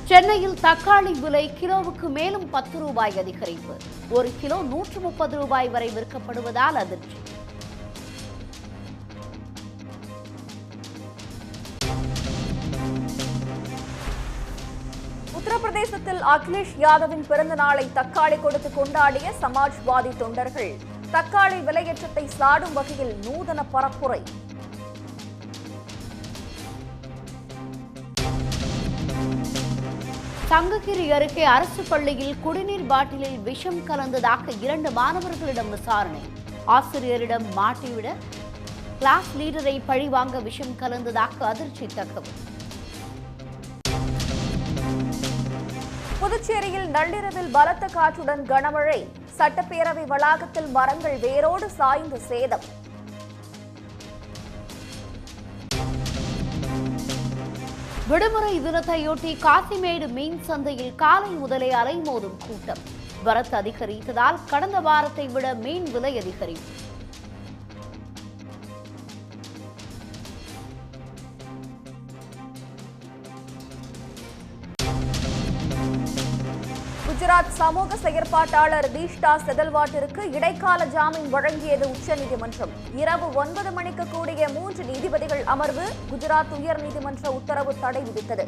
சென்னையில் தக்காளி விலை கிலோவுக்கு மேலும் பத்து ரூபாய் அதிகரிப்பு ஒரு கிலோ நூற்று முப்பது ரூபாய் வரை விற்கப்படுவதால் அதிர்ச்சி உத்தரப்பிரதேசத்தில் அகிலேஷ் யாதவின் பிறந்த நாளை தக்காளி கொடுத்து கொண்டாடிய சமாஜ்வாதி தொண்டர்கள் தக்காளி விலையேற்றத்தை சாடும் வகையில் நூதன பரப்புரை சங்ககிரி அருகே அரசு பள்ளியில் குடிநீர் பாட்டிலில் விஷம் கலந்ததாக இரண்டு மாணவர்களிடம் விசாரணை ஆசிரியரிடம் மாட்டிவிட கிளாஸ் லீடரை பழிவாங்க விஷம் கலந்ததாக அதிர்ச்சி தகவல் புதுச்சேரியில் நள்ளிரவில் பலத்த காற்றுடன் கனமழை சட்டப்பேரவை வளாகத்தில் மரங்கள் வேரோடு சாய்ந்து சேதம் விடுமுறை தினத்தையொட்டி காசிமேடு மீன் சந்தையில் காலை முதலே அலைமோதும் கூட்டம் வரத்து அதிகரித்ததால் கடந்த வாரத்தை விட மீன் விலை அதிகரிப்பு குஜராத் சமூக செயற்பாட்டாளர் தீஷ்டா செதல்வாட்டிற்கு இடைக்கால ஜாமீன் வழங்கியது உச்சநீதிமன்றம் இரவு ஒன்பது மணிக்கு கூடிய மூன்று நீதிபதிகள் அமர்வு குஜராத் உயர்நீதிமன்ற உத்தரவு தடை விதித்தது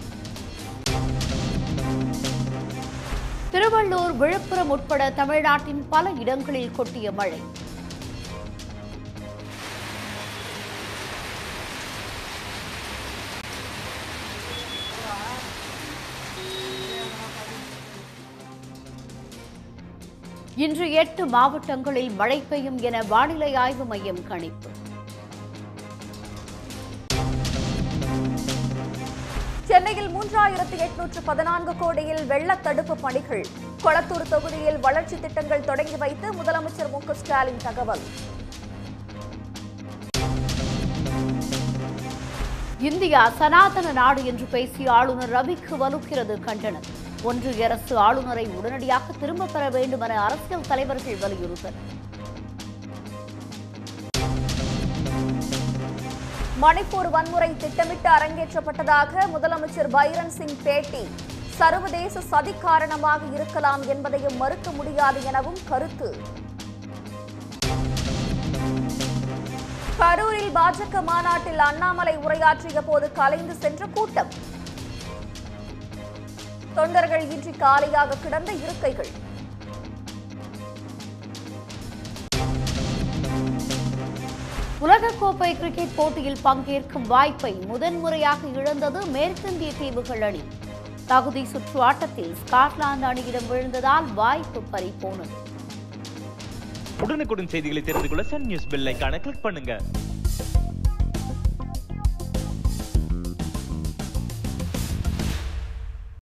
திருவள்ளூர் விழுப்புரம் உட்பட தமிழ்நாட்டின் பல இடங்களில் கொட்டிய மழை இன்று எட்டு மாவட்டங்களில் மழை பெய்யும் என வானிலை ஆய்வு மையம் கணிப்பு சென்னையில் மூன்றாயிரத்து எட்நூற்று பதினான்கு கோடியில் வெள்ள தடுப்பு பணிகள் கொளத்தூர் தொகுதியில் வளர்ச்சி திட்டங்கள் தொடங்கி வைத்து முதலமைச்சர் மு க ஸ்டாலின் தகவல் இந்தியா சனாதன நாடு என்று பேசிய ஆளுநர் ரவிக்கு வலுக்கிறது கண்டனம் ஒன்றிய அரசு ஆளுநரை உடனடியாக திரும்பப் பெற வேண்டும் என அரசியல் தலைவர்கள் வலியுறுத்தல் மணிப்பூர் வன்முறை திட்டமிட்டு அரங்கேற்றப்பட்டதாக முதலமைச்சர் பைரன் சிங் பேட்டி சர்வதேச சதி காரணமாக இருக்கலாம் என்பதையும் மறுக்க முடியாது எனவும் கருத்து கரூரில் பாஜக மாநாட்டில் அண்ணாமலை உரையாற்றிய போது கலைந்து சென்ற கூட்டம் தொண்டர்கள் இன்றி காலியாக கிடந்த இருக்கைகள் உலகக்கோப்பை கிரிக்கெட் போட்டியில் பங்கேற்கும் வாய்ப்பை முதன்முறையாக இழந்தது மேற்கிந்திய தீவுகள் அணி தகுதி சுற்று ஆட்டத்தில் ஸ்காட்லாந்து அணியிடம் விழுந்ததால் வாய்ப்பு பறிபோனது உடனுக்குடன் செய்திகளை தெரிந்து கொள்ள சன் நியூஸ் பெல் ஐகானை கிளிக் பண்ணுங்க